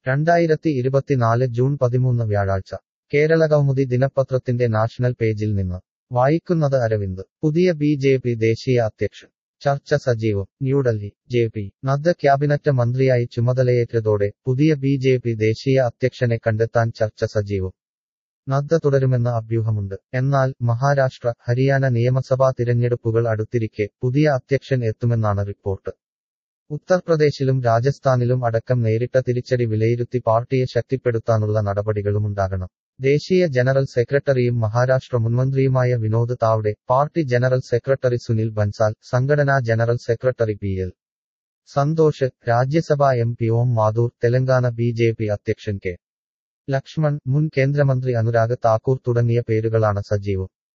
രണ്ടായിരത്തി ഇരുപത്തിനാല് ജൂൺ പതിമൂന്ന് വ്യാഴാഴ്ച കേരള കൗമുദി ദിനപത്രത്തിന്റെ നാഷണൽ പേജിൽ നിന്ന് വായിക്കുന്നത് അരവിന്ദ് പുതിയ ബി ജെ പി ദേശീയ അധ്യക്ഷൻ ചർച്ച സജീവം New Delhi J P Nadda cabinet മന്ത്രിയായി ചുമതലയേറ്റതോടെ പുതിയ ബി ജെ പി ദേശീയ അധ്യക്ഷനെ കണ്ടെത്താൻ ചർച്ച സജീവം നദ്ദ തുടരുമെന്ന അഭ്യൂഹമുണ്ട് എന്നാൽ മഹാരാഷ്ട്ര ഹരിയാന നിയമസഭാ തിരഞ്ഞെടുപ്പുകൾ അടുത്തിരിക്കെ പുതിയ അധ്യക്ഷൻ എത്തുമെന്നാണ് റിപ്പോർട്ട് ഉത്തർപ്രദേശിലും രാജസ്ഥാനിലും അടക്കം നേരിട്ട തിരിച്ചടി വിലയിരുത്തി പാർട്ടിയെ ശക്തിപ്പെടുത്താനുള്ള നടപടികളുമുണ്ടാകണം ദേശീയ ജനറൽ സെക്രട്ടറിയും മഹാരാഷ്ട്ര മുൻമന്ത്രിയുമായ Vinod Tawde party general secretary Sunil Bansal സംഘടനാ general secretary P L Santhosh Rajya Sabha M P Om Mathur Telangana B J P അധ്യക്ഷൻ കെ ലക്ഷ്മൺ മുൻ കേന്ദ്രമന്ത്രി അനുരാഗ് താക്കൂർ തുടങ്ങിയ പേരുകളാണ് സജീവം